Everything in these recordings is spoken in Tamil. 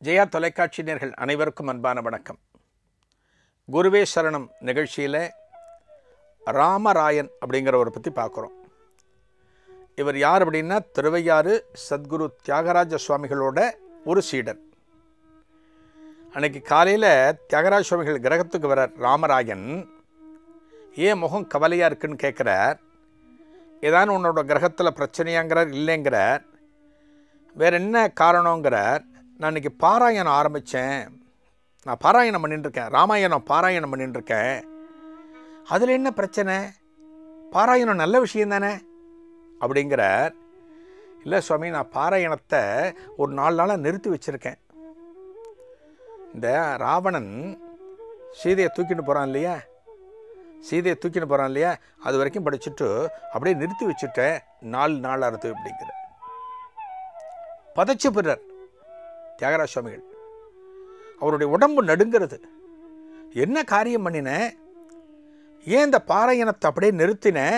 ஜெயா தொலைக்காட்சி நேர்கள் அனைவருக்கும் அன்பான வணக்கம் குருவே சரணம் நிகழ்ச்சியில் ராமராயன் அப்படிங்கிறவரை பற்றி பார்க்குறோம் இவர் யார் அப்படின்னா திருவையாறு சத்குரு தியாகராஜ சுவாமிகளோட ஒரு சீடன் அன்னைக்கு காலையில் தியாகராஜ சுவாமிகள் கிரகத்துக்கு வரார் ராமராயன் ஏன் முகம் கவலையாக இருக்குன்னு கேட்குறார் ஏதான உன்னோட கிரகத்தில் பிரச்சனையாங்கிறார் இல்லைங்கிறார் வேற என்ன காரணங்கிறார் நான் இன்னைக்கு பாராயணம் ஆரம்பித்தேன் நான் பாராயணம் பண்ணிட்டு இருக்கேன் ராமாயணம் பாராயணம் பண்ணிட்டு இருக்கேன் அதில் என்ன பிரச்சனை பாராயணம் நல்ல விஷயம் தானே அப்படிங்கிறார் இல்லை சுவாமி நான் பாராயணத்தை ஒரு நாலு நாளாக நிறுத்தி வச்சுருக்கேன் இந்த ராவணன் சீதையை தூக்கிட்டு போகிறான் இல்லையா சீதையை தூக்கிட்டு போகிறான் இல்லையா அது வரைக்கும் படிச்சுட்டு அப்படியே நிறுத்தி வச்சுட்டேன் நாலு நாள் அறுத்து அப்படிங்கிற பதச்சு பிறர் தியாகராஜ சுவாமிகள் அவருடைய உடம்பு நடுங்கிறது என்ன காரியம் பண்ணினேன் ஏன் இந்த பாராயணத்தை அப்படியே நிறுத்தினேன்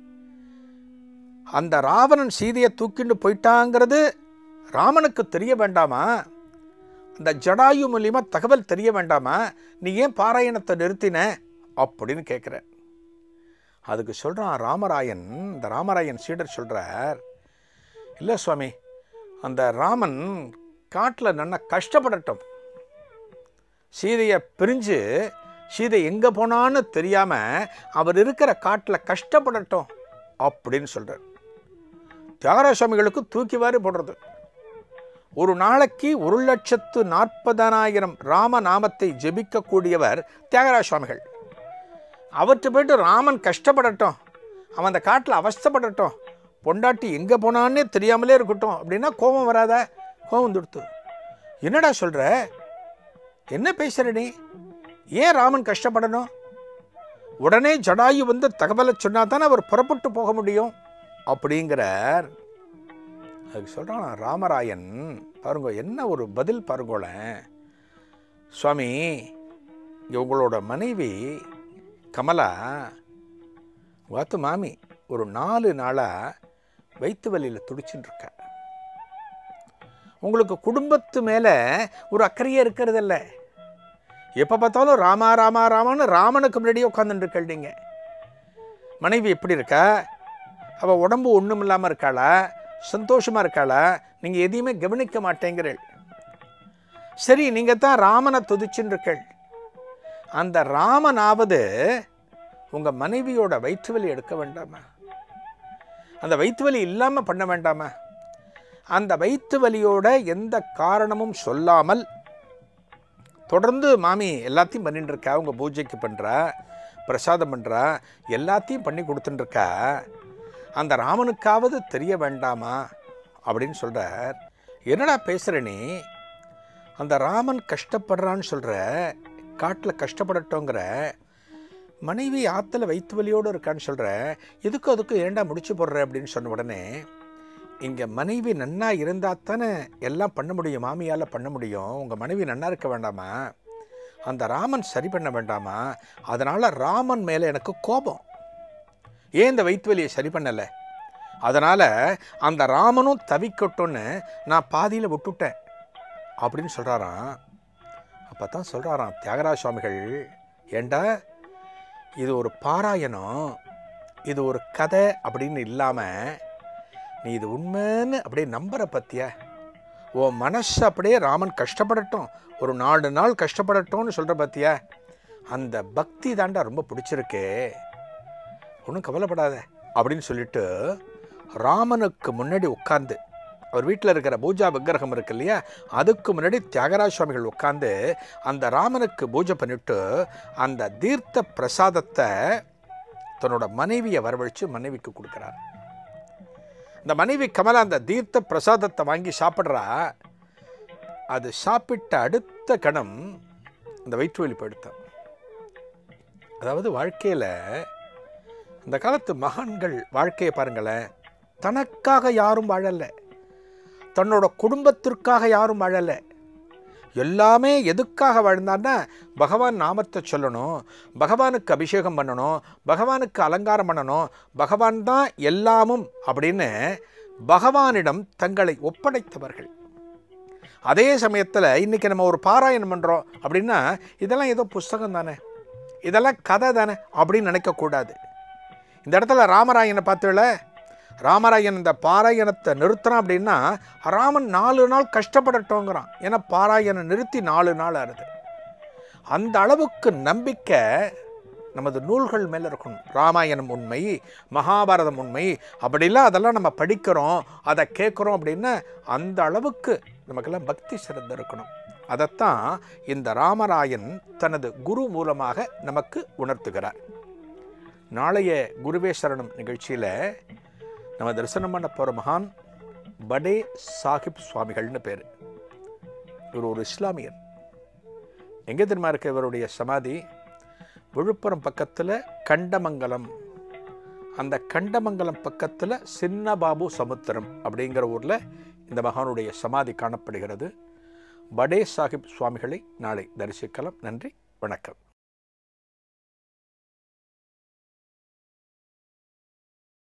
அந்த ராவணன் சீதையை தூக்கிண்டு போயிட்டாங்கிறது ராமனுக்கு தெரிய வேண்டாமா அந்த ஜடாயு மூலியமா தகவல் தெரிய வேண்டாமா நீ ஏன் பாராயணத்தை நிறுத்தின அப்படின்னு கேட்குற அதுக்கு சொல்கிறான் ராமராயன் இந்த ராமராயன் சீடர் சொல்கிறார் இல்லை சுவாமி அந்த ராமன் காட்டில் நல்லா கஷ்டப்படட்டும் சீதையை பிரிஞ்சு சீதை எங்கே போனான்னு தெரியாமல் அவர் இருக்கிற காட்டில் கஷ்டப்படட்டும் அப்படின்னு சொல்கிறார் தியாகராஜ சுவாமிகளுக்கு தூக்கி வாரி போடுறது ஒரு நாளைக்கு ஒரு லட்சத்து நாற்பதனாயிரம் ராம நாமத்தை ஜெபிக்கக்கூடியவர் தியாகராஜ சுவாமிகள் அவற்றை போயிட்டு ராமன் கஷ்டப்படட்டும் அவன் அந்த காட்டில் அவஸ்தப்படட்டும் பொண்டாட்டி எங்கே போனான்னே தெரியாமலே இருக்கட்டும் அப்படின்னா கோபம் வராத கோபம் துடுத்து என்னடா சொல்கிற என்ன பேசுகிற நீ ஏன் ராமன் கஷ்டப்படணும் உடனே ஜடாயு வந்து தகவலை சொன்னா தானே அவர் புறப்பட்டு போக முடியும் அப்படிங்கிறார் அதுக்கு சொல்கிறான் ராமராயன் பாருங்க என்ன ஒரு பதில் பாருங்களேன் சுவாமி இங்க உங்களோட மனைவி கமலா வாத்து மாமி ஒரு நாலு நாளாக வயிற்று வலியில் துடிச்சுட்டு இருக்க உங்களுக்கு குடும்பத்து மேலே ஒரு அக்கறையே இருக்கிறதில்ல எப்போ பார்த்தாலும் ராமா ராமா ராமான்னு ராமனுக்கு முன்னாடியே உட்காந்துட்டு நீங்கள் மனைவி எப்படி இருக்கா அவள் உடம்பு ஒன்றும் இல்லாமல் இருக்காளா சந்தோஷமாக இருக்காளா நீங்கள் எதையுமே கவனிக்க மாட்டேங்கிறீள் சரி நீங்கள் தான் ராமனை துதிச்சுன்னு இருக்கள் அந்த ராமனாவது உங்கள் மனைவியோட வயிற்று வலி எடுக்க வேண்டாமா அந்த வயிற்று வலி இல்லாமல் பண்ண வேண்டாமா அந்த வயிற்று வலியோட எந்த காரணமும் சொல்லாமல் தொடர்ந்து மாமி எல்லாத்தையும் பண்ணிட்டு இருக்கா உங்கள் பூஜைக்கு பண்ணுறா பிரசாதம் பண்ணுறா எல்லாத்தையும் பண்ணி கொடுத்துட்டு இருக்கா அந்த ராமனுக்காவது தெரிய வேண்டாமா அப்படின்னு சொல்கிறார் என்னடா பேசுகிற நீ அந்த ராமன் கஷ்டப்படுறான்னு சொல்கிற காட்டில் கஷ்டப்படட்டோங்கிற மனைவி ஆற்றுல வயிற்று வலியோடு இருக்கான்னு சொல்கிற எதுக்கும் அதுக்கும் ஏண்டா முடிச்சு போடுற அப்படின்னு சொன்ன உடனே இங்கே மனைவி நன்னா இருந்தால் தானே எல்லாம் பண்ண முடியும் மாமியால் பண்ண முடியும் உங்கள் மனைவி நன்னா இருக்க வேண்டாமா அந்த ராமன் சரி பண்ண வேண்டாமா அதனால் ராமன் மேலே எனக்கு கோபம் ஏன் இந்த வயிற்று வலியை சரி பண்ணலை அதனால் அந்த ராமனும் தவிக்கட்டும்னு நான் பாதியில் விட்டுட்டேன் அப்படின்னு சொல்கிறாராம் அப்போ தான் சொல்கிறாராம் தியாகராஜ சுவாமிகள் ஏண்டா இது ஒரு பாராயணம் இது ஒரு கதை அப்படின்னு இல்லாமல் நீ இது உண்மைன்னு அப்படியே நம்புற பத்தியா உன் மனசு அப்படியே ராமன் கஷ்டப்படட்டும் ஒரு நாலு நாள் கஷ்டப்படட்டும்னு சொல்கிற பத்தியா அந்த பக்தி தாண்டா ரொம்ப பிடிச்சிருக்கே ஒன்றும் கவலைப்படாத அப்படின்னு சொல்லிட்டு ராமனுக்கு முன்னாடி உட்காந்து அவர் வீட்டில் இருக்கிற பூஜா விக்கிரகம் இருக்கு இல்லையா அதுக்கு முன்னாடி தியாகராஜ சுவாமிகள் உட்காந்து அந்த ராமனுக்கு பூஜை பண்ணிட்டு அந்த தீர்த்த பிரசாதத்தை தன்னோட மனைவியை வரவழைச்சு மனைவிக்கு கொடுக்குறார் இந்த மனைவி கமலா அந்த தீர்த்த பிரசாதத்தை வாங்கி சாப்பிட்றா அது சாப்பிட்ட அடுத்த கணம் அந்த வயிற்று வலி போயிடுத்தான் அதாவது வாழ்க்கையில் இந்த காலத்து மகான்கள் வாழ்க்கையை பாருங்களேன் தனக்காக யாரும் வாழலை தன்னோட குடும்பத்திற்காக யாரும் வாழலை எல்லாமே எதுக்காக வாழ்ந்தான்னா பகவான் நாமத்தை சொல்லணும் பகவானுக்கு அபிஷேகம் பண்ணணும் பகவானுக்கு அலங்காரம் பண்ணணும் பகவான் தான் எல்லாமும் அப்படின்னு பகவானிடம் தங்களை ஒப்படைத்தவர்கள் அதே சமயத்தில் இன்றைக்கி நம்ம ஒரு பாராயணம் பண்ணுறோம் அப்படின்னா இதெல்லாம் ஏதோ புஸ்தகம் தானே இதெல்லாம் கதை தானே அப்படின்னு நினைக்கக்கூடாது இந்த இடத்துல ராமராயனை பார்த்துல ராமராயன் இந்த பாராயணத்தை நிறுத்துறான் அப்படின்னா ராமன் நாலு நாள் கஷ்டப்படட்டோங்கிறான் ஏன்னா பாராயணம் நிறுத்தி நாலு நாள் ஆறுது அந்த அளவுக்கு நம்பிக்கை நமது நூல்கள் மேலே இருக்கணும் ராமாயணம் உண்மை மகாபாரதம் உண்மை அப்படிலாம் அதெல்லாம் நம்ம படிக்கிறோம் அதை கேட்குறோம் அப்படின்னா அந்த அளவுக்கு நமக்கெல்லாம் பக்தி சிறந்து இருக்கணும் அதைத்தான் இந்த ராமராயன் தனது குரு மூலமாக நமக்கு உணர்த்துகிறார் நாளைய குருவே சரணம் நிகழ்ச்சியில் நம்ம தரிசனம் பண்ண போகிற மகான் படே சாஹிப் சுவாமிகள்னு பேர் இவர் ஒரு இஸ்லாமியர் எங்கே தெரியுமா இருக்க இவருடைய சமாதி விழுப்புரம் பக்கத்தில் கண்டமங்கலம் அந்த கண்டமங்கலம் பக்கத்தில் சின்னபாபு சமுத்திரம் அப்படிங்கிற ஊரில் இந்த மகானுடைய சமாதி காணப்படுகிறது படே சாஹிப் சுவாமிகளை நாளை தரிசிக்கலாம் நன்றி வணக்கம்